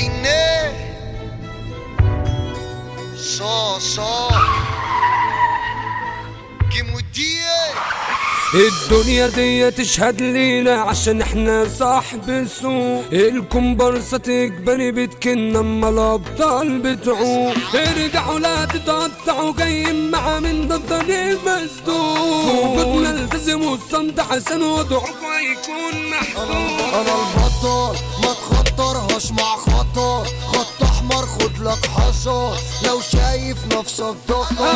عينيه صا صا كيموديه الدنيا دي تشهد لينا عشان احنا صاحب السوق الكمبارسة تكبري بتكن اما الابطال بتعوق ارجعوا لا تتقطعوا جايين مع من ده الطريق مسدود وجودنا التزموا الصمت عشان وضعكم هيكون محدود انا البطل ما تخطرهاش مع خطر خط احمر خد لك حصر لو شايف نفسك دكر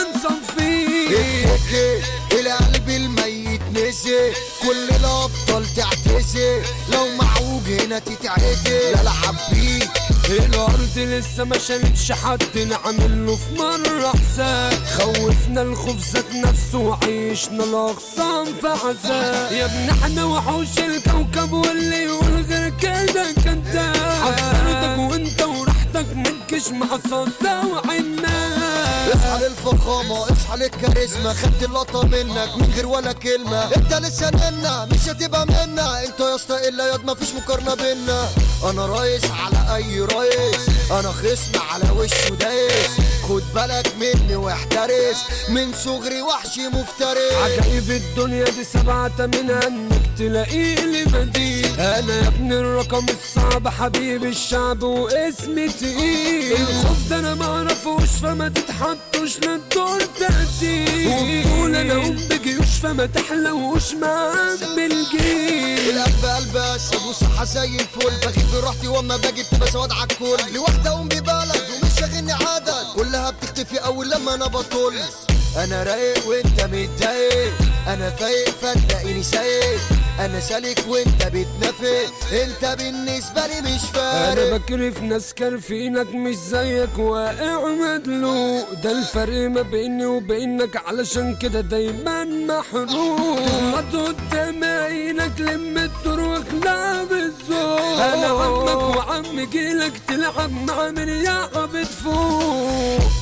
هنصفيه اتكي القلب الميت نسي كل الابطال تعتزي لو معوج هنا تتعدي لا العب بيك الارض لسه ما شالتش حد نعمل له في مره حساب خوفنا الخوف ذات نفسه وعيشنا الاغصان في عذاب يا ابن احنا وحوش الكوكب واللي يقول غير كده كذاب حذرتك وانت وراحتك منكش مع صوصه وعنا اصحى للفخامة اصحى للكاريزما خدت اللقطة منك من غير ولا كلمة انت لسه منا مش هتبقى منا انت يا اسطى الا ياض مفيش مقارنة بينا انا رايس على اي رايس انا خصم على وشه دايس خد بالك مني واحترس من صغري وحشي مفترس عجائب الدنيا دي سبعة منها انك تلاقيه لي بديل انا يا ابن الرقم الصعب حبيب الشعب واسمي تقيل الخوف ده انا معرفوش فما تتحطوش للدور تأتي وبطول انا ام بجيوش فما تحلوش مع عم الجيل القلب قلب اسد وصحة زي الفل بغيب براحتي واما باجي بتبقى سواد على الكل لوحدة ام ببلد ومش شاغلني عدد كلها بتختفي اول لما انا بطل انا رايق وانت متضايق انا فايق فتلاقيني سايق انا سالك وانت بتنافق انت بالنسبة لي مش انا فارق بكرف ناس كارفينك مش زيك واقع مدلوق ده الفرق ما بيني وبينك علشان كده دايما محروق تغلط قدام عينك لم الدور واخلع بالذوق انا عمك وعم جيلك تلعب مع من يا بتفوق